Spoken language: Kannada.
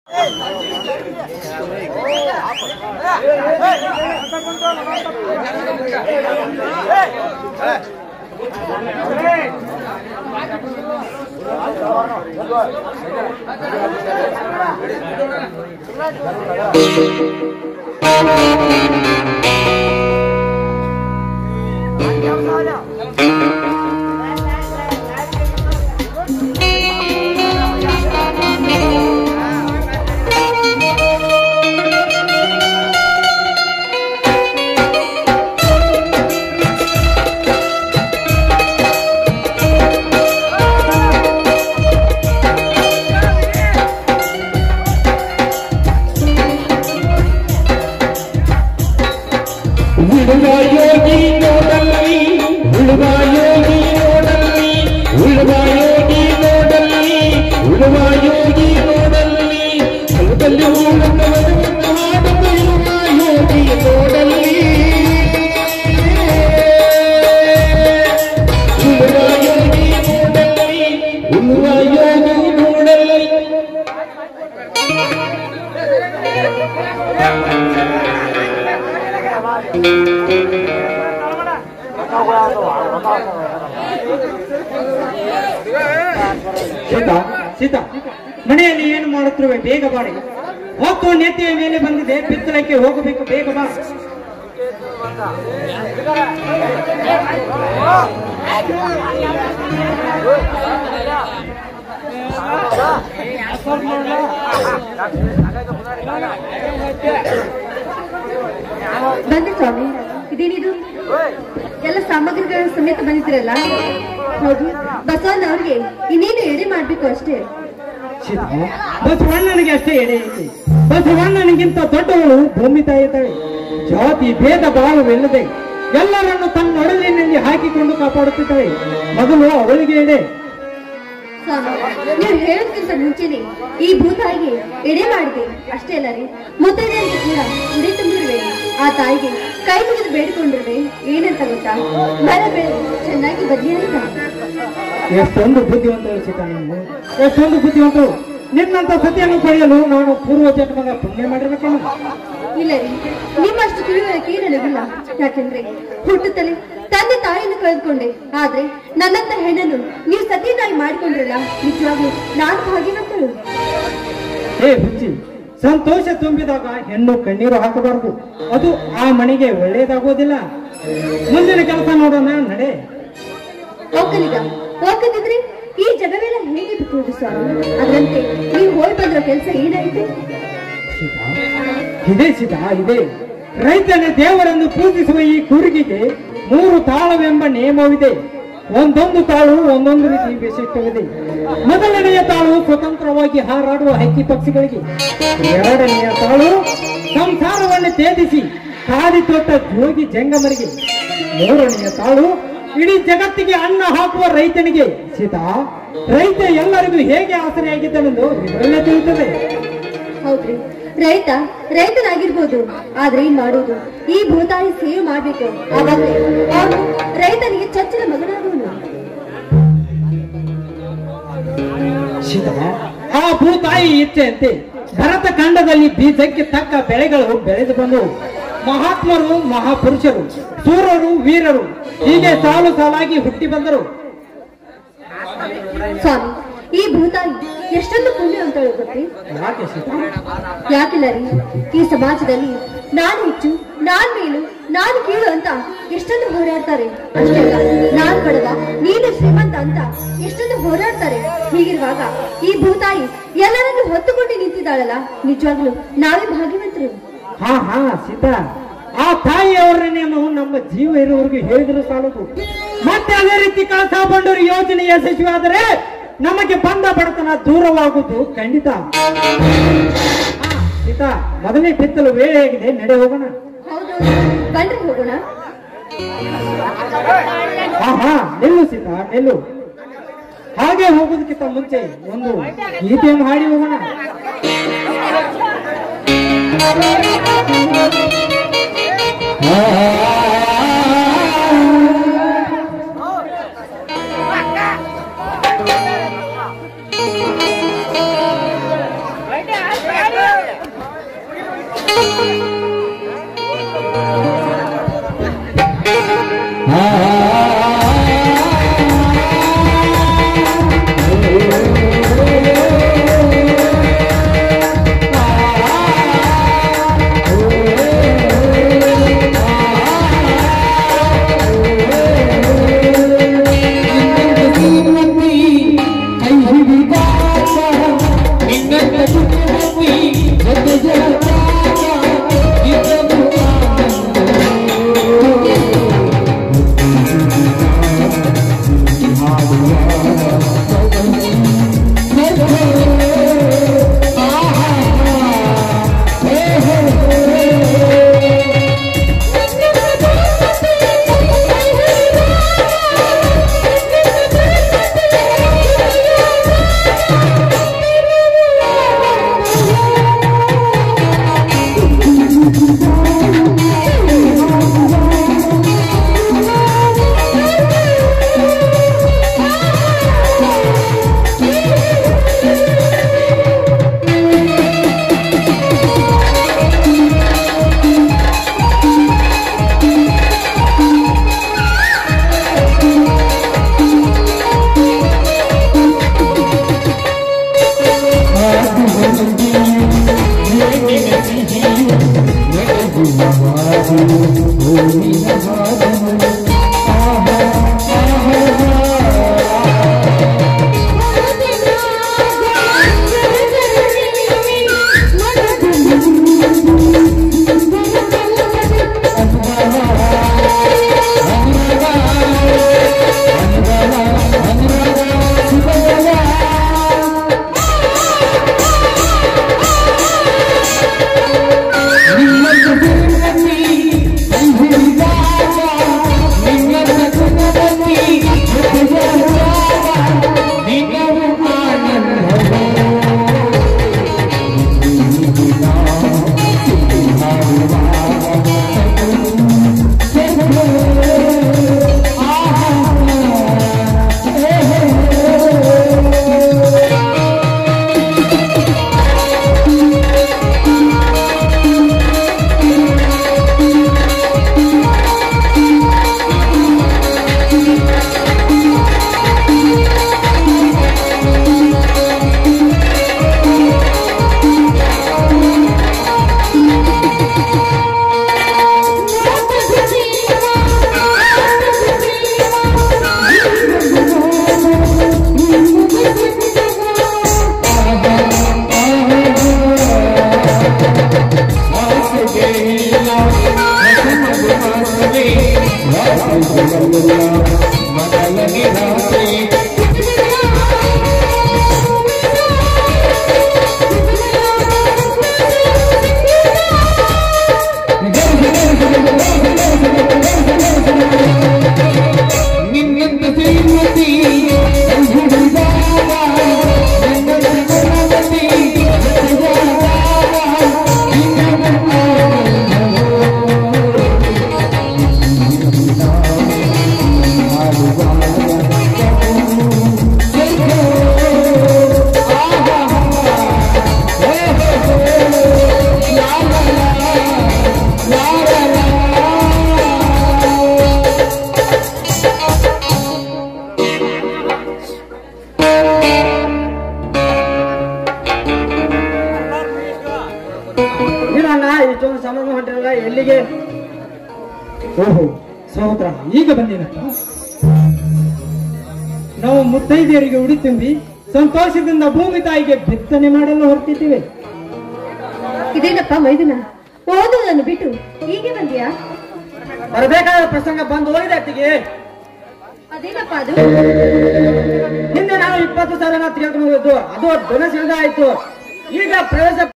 ಉಳುವ ಯೋಗಿ ನೋಡಲ್ಲಿ ಉಳುವ ಯೋಗಿ ನೋಡಲ್ಲಿ ಉಳುವ ಯೋಗಿ ನೋಡಲ್ಲಿ ಉಳುವ ಯೋಗಿ ನೋಡಲ್ಲಿ ಹೊಲದಲ್ಲಿ ಉಳುವವರನ್ನು ಹಾಡುವ ಉಳುವ ಯೋಗಿ ನೋಡಲ್ಲಿ ಉಳುವ ಯೋಗಿ ನೋಡಲ್ಲಿ ಉಳುವ ಯೋಗಿ ನೋಡಲ್ಲಿ ಸೀತಾ ಸೀತಾ ಮನೆಯಲ್ಲಿ ಏನು ಮಾಡುತ್ತಿರುವೆ ಬೇಗ ಬಾಡಿ ಹೊತ್ತು ನೆತ್ತಿಯ ಮೇಲೆ ಬಂದಿದೆ ಬಿತ್ತಲಕ್ಕೆ ಹೋಗಬೇಕು ಬೇಗ ಬಾ ಬನ್ನಿ ಸ್ವಾಮಿ ಇದೇನಿದು ಎಲ್ಲ ಸಾಮಗ್ರಿಗಳ ಸಮೇತ ಬಂದಿದ್ರಲ್ಲ ಹೌದು ಬಸವಣ್ಣ ಅವ್ರಿಗೆ ಇನ್ನೇನು ಎಡೆ ಮಾಡ್ಬೇಕು ಅಷ್ಟೇ ಸೀತಾ ಬಸವಣ್ಣನಿಗೆ ಅಷ್ಟೇ ಎಡೆ ಐತಿ ಬಸವಣ್ಣನಿಗಿಂತ ದೊಡ್ಡವಳು ಭೂಮಿ ತಾಯಿ ತಾಯಿ ಜಾತಿ ಭೇದ ಭಾವವಿಲ್ಲದೆ ಎಲ್ಲರನ್ನು ತನ್ನ ಒಡಲಿನಲ್ಲಿ ಹಾಕಿಕೊಂಡು ಕಾಪಾಡುತ್ತಿದ್ದಾಳೆ ಮೊದಲು ಅವಳಿಗೆ ಎಡೆ ಸ್ವಾಮಿ ನೀವು ಹೇಳೋದಕ್ಕಿಂತ ಮುಂಚೆನೆ ಈ ಭೂತಾಯಿಗೆ ಎಡೆ ಮಾಡಿದೆ ಅಷ್ಟೇ ಅಲ್ಲ ರೀ ಮುತ್ತೈದೆಯರಿಗೆ ಕೂಡ ಉಡಿ ತುಂಬಿರುವೆ ಆ ತಾಯಿಗೆ ಕೈ ಮುಗಿದು ಬೇಡಿಕೊಂಡಿರುವೆ ಏನಂತ ಗೊತ್ತಾ ಮರ ಬೆಳೆದು ಚೆನ್ನಾಗಿ ಬದಲಿ ಆಯ್ತಾ ಎಷ್ಟೊಂದು ಬುದ್ಧಿವಂತರು ಸೀತಾ ನೀವು ಎಷ್ಟೊಂದು ಬುದ್ಧಿವಂತರು ನಿನ್ನಂತ ಸತಿಯನ್ನು ಪಡೆಯಲು ನಾನು ಪೂರ್ವ ಜನ್ಮದ ಪುಣ್ಯ ಮಾಡಿರ್ಬೇಕೇನು ಇಲ್ಲ ರೀ ನಿಮ್ಮಷ್ಟು ತಿಳುವಳಿಕೆ ನನಗಿಲ್ಲ ಯಾಕೆಂದ್ರೆ ಹುಟ್ಟುತ್ತಲೇ ತಂದೆ ತಾಯಿಯನ್ನು ಕಳೆದುಕೊಂಡೆ ಆದ್ರೆ ನನ್ನಂತ ಹೆಣ್ಣನ್ನು ನೀವು ಸತಿಯನ್ನಾಗಿ ಮಾಡಿಕೊಂಡ್ರಲ್ಲ ನಿಜವಾಗ್ಲೂ ನಾನು ಭಾಗ್ಯವಂತರು ಹೇ ಹುಚ್ಚಿ ಸಂತೋಷ ತುಂಬಿದಾಗ ಹೆಣ್ಣು ಕಣ್ಣೀರು ಹಾಕಬಾರದು ಅದು ಆ ಮನೆಗೆ ಒಳ್ಳೆಯದಾಗೋದಿಲ್ಲ ಮುಂದಿನ ಕೆಲಸ ನೋಡೋಣ ನಡೆ ಒಕ್ಕಲಿಗ ಒಕ್ಕದಿದ್ರೆ ಈ ಜಗವೆಲ್ಲ ಹೇಗೆ ಬಿಟ್ಟು ಸ್ವಾಮಿ ಅದರಂತೆ ನೀವು ಹೋಗಿ ಬಂದಿರೋ ಕೆಲಸ ಏನಾಯಿತು ಸೀತಾ ಇದೆ ಸೀತಾ ಇದೆ ರೈತನ ದೇವರನ್ನು ಪೂಜಿಸುವ ಈ ಕೂರಿಗೆಗೆ ಮೂರು ತಾಳವೆಂಬ ನಿಯಮವಿದೆ ಒಂದೊಂದು ತಾಳು ಒಂದೊಂದು ರೀತಿ ವಿಶಿಷ್ಟವಿದೆ ಮೊದಲನೆಯ ತಾಳು ಸ್ವತಂತ್ರವಾಗಿ ಹಾರಾಡುವ ಹಕ್ಕಿ ಪಕ್ಷಿಗಳಿಗೆ ಎರಡನೆಯ ತಾಳು ಸಂಸಾರವನ್ನು ಛೇದಿಸಿ ಕಾಡಿ ತೊಟ್ಟ ಜೋಗಿ ಜಂಗಮರಿಗೆ ಮೂರನೆಯ ತಾಳು ಇಡೀ ಜಗತ್ತಿಗೆ ಅನ್ನ ಹಾಕುವ ರೈತನಿಗೆ ಸೀತಾ ರೈತ ಎಲ್ಲರಿಗೂ ಹೇಗೆ ಆಸರೆಯಾಗಿದ್ದನೆಂದು ವಿವರಣೆ ತಿಳಿಯುತ್ತದೆ ಹೌದ್ರಿ ರೈತ ರೈತನಾಗಿರ್ಬೋದು ಆದ್ರೆ ಏನ್ ಮಾಡುವುದು ಈ ಭೂತಾಯಿ ಸೇವೆ ಮಾಡ್ಬೇಕು ಅವಾಗಲೇ ಅವನು ರೈತನಿಗೆ ಚಚ್ಚಲ ಮಗನಾಗುವನು ಶಿವ ಆ ಭೂತಾಯಿ ಇಚ್ಛೆಯಂತೆ ಭರತ ಖಂಡದಲ್ಲಿ ಬೀಜಕ್ಕೆ ತಕ್ಕ ಬೆಳೆಗಳು ಬೆಳೆದು ಬಂದವು ಮಹಾತ್ಮರು ಮಹಾಪುರುಷರು ಸೂರರು ವೀರರು ಹೀಗೆ ಸಾಲು ಸಾಲಾಗಿ ಹುಟ್ಟಿ ಬಂದರು ಸ್ವಾಮಿ ಈ ಭೂತಾಯಿ ಎಷ್ಟೊಂದು ಪುಣ್ಯ ಅಂತ ಗೊತ್ತಿ ಯಾಕೆ ಸೀತಾ ಯಾಕಿಲ್ಲ ರೀ ಈ ಸಮಾಜದಲ್ಲಿ ನಾನು ಹೆಚ್ಚು ನಾನ್ ಮೇಲು ನಾನು ಕೀಳು ಅಂತ ಎಷ್ಟೊಂದು ಹೋರಾಡ್ತಾರೆ ಅಷ್ಟೇ ಅಲ್ಲ ನಾನ್ ಬಡವ ನೀನು ಶ್ರೀಮಂತ ಅಂತ ಎಷ್ಟೊಂದು ಹೋರಾಡ್ತಾರೆ ಹೀಗಿರುವಾಗ ಈ ಭೂತಾಯಿ ಎಲ್ಲರನ್ನು ಹೊತ್ತುಕೊಂಡು ನಿಂತಿದ್ದಾಳಲ್ಲ ನಿಜವಾಗ್ಲೂ ನಾವೇ ಭಾಗ್ಯವಂತರು ಹಾ ಹಾ ಸೀತಾ ಆ ತಾಯಿಯವರನ್ನೇನು ನಮ್ಮ ಜೀವ ಇರುವವರೆಗೂ ಹೇಳಿದ್ರು ಸಾಲದು ಮತ್ತೆ ಅದೇ ರೀತಿ ಕಳಸಾ ಬಂಡೂರಿ ಯೋಜನೆ ಯಶಸ್ವಿಯಾದರೆ ನಮಗೆ ಬಂದ ಬಡತನ ದೂರವಾಗುವುದು ಖಂಡಿತ ಹಾ, ಸೀತಾ ಮೊದಲನೇ ಬಿತ್ತಲು ವೇಳೆ ಆಗಿದೆ ನಡೆ ಹೋಗೋಣ ಹೌದು ಬನ್ರಿ ಹೋಗೋಣ ಹಾ ಹಾ ನಿಲ್ಲು ಸೀತಾ ನಿಲ್ಲು ಹಾಗೆ ಹೋಗೋದಕ್ಕಿಂತ ಮುಂಚೆ ಒಂದು ಗೀತೆಯನ್ನು ಹಾಡಿ ಹೋಗೋಣ ಆ ಏನಣ್ಣ ಇಷ್ಟೊಂದು ಸಮಾನ ಹೊಂಟಿರಲ್ಲ ಎಲ್ಲಿಗೆ ಓಹೋ ಸಹೋದರ ಈಗ ಬಂದೇನಪ್ಪ ನಾವು ಮುತ್ತೈದೆಯರಿಗೆ ಉಡಿ ತುಂಬಿ ಸಂತೋಷದಿಂದ ಭೂಮಿ ತಾಯಿಗೆ ಬಿತ್ತನೆ ಮಾಡಲು ಹೊರಟಿದ್ದೇವೆ ಇದೇನಪ್ಪ ಮೈದುನ ಓದುವುದನ್ನು ಬಿಟ್ಟು ಹೀಗೆ ಬಂದ್ಯಾ ಬರಬೇಕಾದ ಪ್ರಸಂಗ ಬಂದು ಹೋಗಿದೆ ಅತ್ತಿಗೆ ಅದೇನಪ್ಪ ಅದು ಹಿಂದೆ ನಾವು ಇಪ್ಪತ್ತು ಸಾವಿರ ತೆಗೆದುಕೊಂಡು ಹೋಗಿದ್ದು ಅದು ಧನ ಆಯ್ತು ಈಗ ಪ್ರವೇಶ